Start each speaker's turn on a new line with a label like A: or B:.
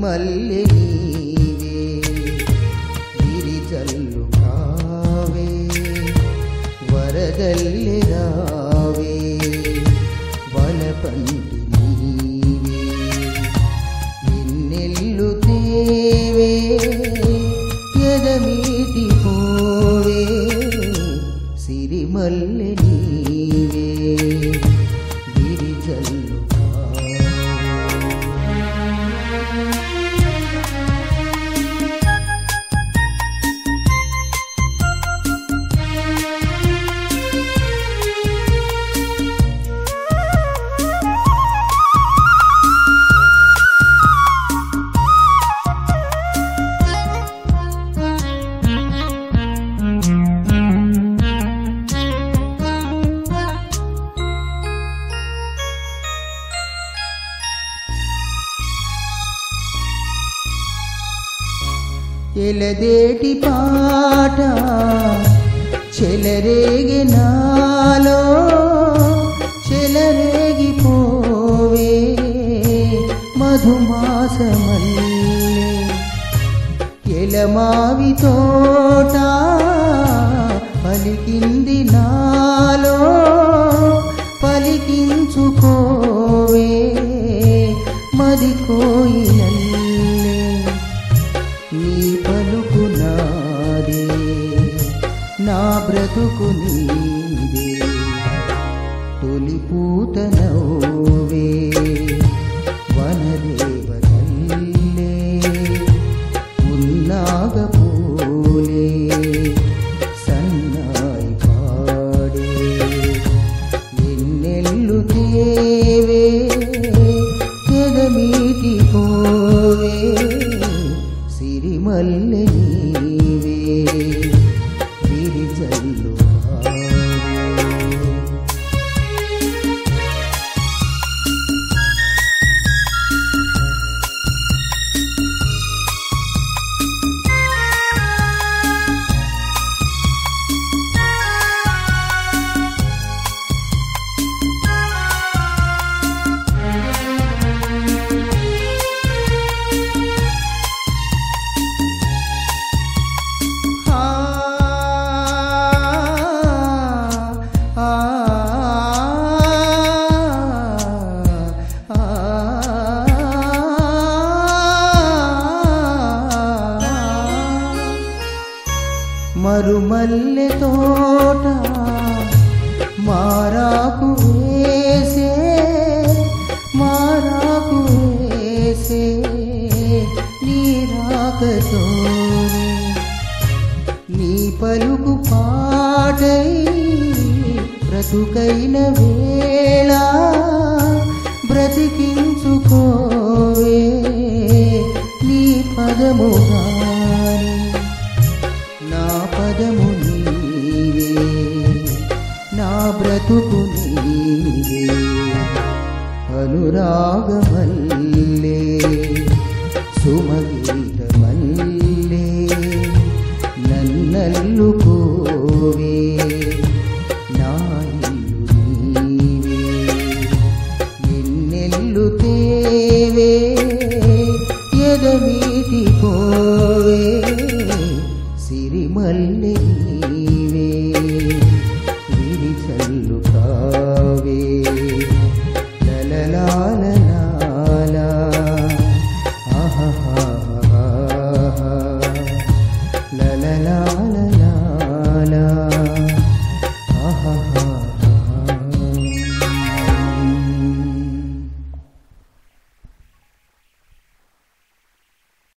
A: సిరిమల్లె నీవే గిరిజల్లు కావే వరదల్లి రావే వలపంటి నీవే ఎన్నెల్లు తేవే ఎదమీటి పోవే సిరిమల్లె నీవే గిరిజల్లు కావే ఎలదేటి పాట చెలరేగి నాలో చెలరేగిపోవే మధుమాసమల్లే ఎలమావి తోట పలికింది నాలో పలికించుకోవే మది కోయిలల్లే నీ పలుకు నాదే నా బ్రతుకు నీదే తొలి పూత నవ్వే వనదేవతల్లే ఉన్నాగ పూలే సన్నాయి పాడే ఎన్నెల్లు తేవే ఎదమీటి పోవే సిరిమల్లె నీవే విరిజల్లు కావే మరుమల్లె తోట మారాకు వేసే మారాకు వేసే నీరాకతోనే నీ పలుకు పాటై బ్రతుకైన వేళ బ్రతికించుకోవే నీ పదముగాని నా పదము నీవే నా బ్రతుకు నీవే అనురాగమల్లే సుమగీతమల్లే నన్నల్లుకోవే నా ఇల్లు నీవే ఎన్నెల్లు తేవే ఎదమీటి పోవే సిరిమల్లె నీవే విరిచల్లు కావే లలలాలలాల ఆహాహా లలలాలలా